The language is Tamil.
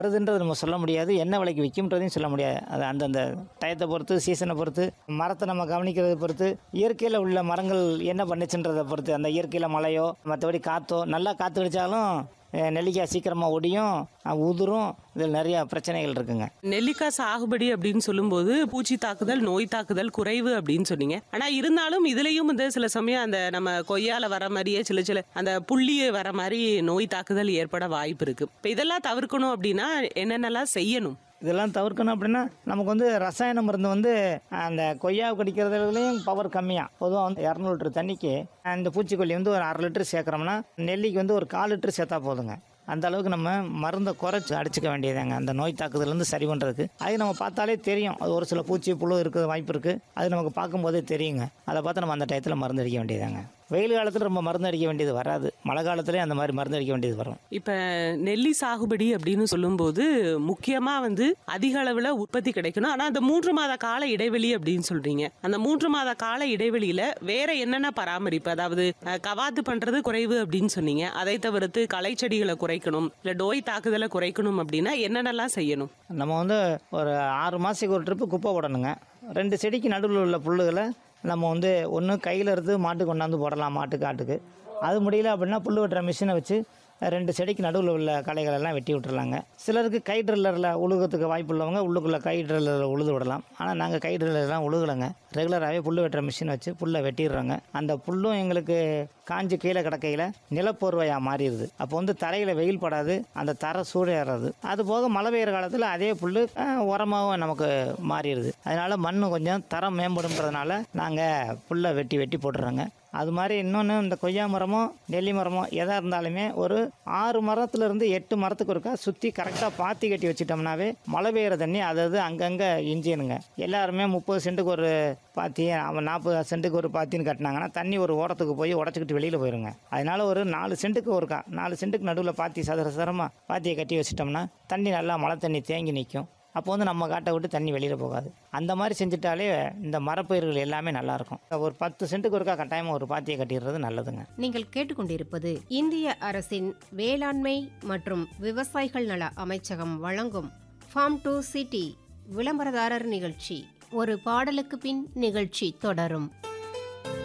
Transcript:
வருதுன்றது நம்ம சொல்ல முடியாது என்ன விலைக்கு விற்கும்ன்றதையும் சொல்ல முடியாது அது அந்தந்த டயத்தை பொறுத்து சீசனை பொறுத்து மரத்தை நம்ம கவனிக்கிறதை பொறுத்து இயற்கையில் உள்ள மரங்கள் என்ன பண்ணுச்சுன்றதை பொறுத்து அந்த இயற்கையில் மழையோ மற்றபடி காற்றோ நல்லா காற்று அடித்தாலும் அஹ், நெல்லிக்காய் சீக்கிரமாக ஒடியும் அஹ், உதிரும் இதில் நிறைய பிரச்சனைகள் இருக்குங்க நெல்லிக்காய் சாகுபடி அப்படின்னு சொல்லும்போது பூச்சி தாக்குதல் நோய் தாக்குதல் குறைவு அப்படின்னு சொன்னீங்க ஆனா இருந்தாலும் இதுலயும் வந்து சில சமயம் அந்த நம்ம கொய்யால வர மாதிரியே சில சில அந்த புள்ளிய வர மாதிரி நோய் தாக்குதல் ஏற்பட வாய்ப்பு இருக்கு இப்ப இதெல்லாம் தவிர்க்கணும் அப்படின்னா என்னென்னலாம் செய்யணும் இதெல்லாம் தவிர்க்கணும் அப்படின்னா நமக்கு வந்து ரசாயன மருந்து வந்து அந்த கொய்யாவை கடிக்கிறதுலையும் பவர் கம்மியாக பொதுவாக வந்து இரநூறு லிட்டர் தண்ணிக்கு இந்த பூச்சிக்கொல்லி வந்து ஒரு அரை லிட்டர் சேர்க்குறோம்னா நெல்லிக்கு வந்து ஒரு கால் லிட்டர் சேர்த்தா போதுங்க அந்த அளவுக்கு நம்ம மருந்தை குறைச்சி அடிச்சுக்க வேண்டியதாங்க அந்த நோய் தாக்குதலேருந்து சரி பண்ணுறதுக்கு அது நம்ம பார்த்தாலே தெரியும் அது ஒரு சில பூச்சி புழு இருக்க வாய்ப்பு இருக்குது அது நமக்கு பார்க்கும்போதே தெரியுங்க அதை பார்த்து நம்ம அந்த டயத்தில் மருந்து அடிக்க வேண்டியதாங்க வெயில் காலத்தில் ரொம்ப மருந்து அடிக்க வேண்டியது வராது மழை காலத்துலேயே அந்த மாதிரி மருந்து அடிக்க வேண்டியது வரும் இப்ப நெல்லி சாகுபடி அப்படின்னு சொல்லும்போது முக்கியமா வந்து அதிக அளவுல உற்பத்தி கிடைக்கணும் ஆனா அந்த மூன்று மாத கால இடைவெளி அப்படின்னு சொல்றீங்க அந்த மூன்று மாத கால இடைவெளியில வேற என்னென்ன பராமரிப்பு அதாவது அஹ், கவாத்து பண்றது குறைவு அப்படின்னு சொன்னீங்க அதை தவிர்த்து களை செடிகளை குறைக்கணும் இல்ல நோய் தாக்குதலை குறைக்கணும் அப்படின்னா என்னென்னலாம் செய்யணும் நம்ம வந்து ஒரு ஆறு மாதத்துக்கு ஒரு ட்ரிப்பு குப்பை போடணுங்க ரெண்டு செடிக்கு நடுவில் உள்ள புல்லுகளை நம்ம வந்து ஒன்று கையில் இருந்து மாட்டுக்கு கொண்டாந்து போடலாம் மாட்டுக்கு ஆட்டுக்கு அது முடியல அப்படின்னா புல் வெட்டுற மிஷினை வச்சு ரெண்டு செடிக்கு நடுவில் உள்ள களைகள் எல்லாம் வெட்டி விட்டுறலாங்க சிலருக்கு கை ட்ரில்லரில் உழுகிறதுக்கு வாய்ப்பு உள்ளவங்க உள்ளுக்குள்ளே கை ட்ரில்லரில் உழுது விடலாம் ஆனால் நாங்கள் கை ட்ரில்லர்லாம் உழுகலைங்க ரெகுலராகவே புல் வெட்டுற மிஷின் வச்சு புல்லை வெட்டிடுறோங்க அந்த புல்லும் எங்களுக்கு காஞ்சு கீழே கிடக்கையில் நிலப்போர்வையாக மாறிடுது அப்போ வந்து தரையில் வெயில் படாது அந்த தரை சூடேறாது அது போக மழை பெய்யுற காலத்தில் அதே புல் உரமாகவும் நமக்கு மாறிடுது அதனால மண் கொஞ்சம் தரம் மேம்படுன்றதுனால நாங்கள் புல்லை வெட்டி வெட்டி போட்டுறோங்க அது மாதிரி இன்னொன்று இந்த கொய்யா மரமோ நெல்லி மரமோ எதாக இருந்தாலுமே ஒரு ஆறு மரத்துலேருந்து எட்டு மரத்துக்கு ஒருக்கா சுற்றி கரெக்டாக பாத்தி கட்டி வச்சிட்டோம்னாவே மழை பெய்கிற தண்ணி அதாவது அங்கங்கே இஞ்சினுங்க எல்லாருமே முப்பது சென்ட்டுக்கு ஒரு பாத்தி அவன் நாற்பது சென்ட்டுக்கு ஒரு பாத்தின்னு கட்டினாங்கன்னா தண்ணி ஒரு ஓரத்துக்கு போய் உடச்சிக்கிட்டு வெளியில் போயிருங்க அதனால ஒரு நாலு சென்ட்டுக்கு ஒருக்கா நாலு சென்ட்டுக்கு நடுவில் பாத்தி சதுர சதுரமாக பாத்தியை கட்டி வச்சிட்டோம்னா தண்ணி நல்லா மழை தண்ணி தேங்கி நிற்கும் அப்போ வந்து நம்ம காட்டை விட்டு தண்ணி வெளியில் போகாது அந்த மாதிரி செஞ்சுட்டாலே இந்த மரப்பயிர்கள் எல்லாமே நல்லாயிருக்கும் ஒரு பத்து சென்ட்டுக்கு ஒருக்கா கட்டாயமாக ஒரு பாத்தியை கட்டிடுறது நல்லதுங்க நீங்கள் கேட்டுக்கொண்டிருப்பது இந்திய அரசின் வேளாண்மை மற்றும் விவசாயிகள் நல அமைச்சகம் வழங்கும் ஃபார்ம் டு சிட்டி விளம்பரதாரர் நிகழ்ச்சி ஒரு பாடலுக்கு பின் நிகழ்ச்சி தொடரும்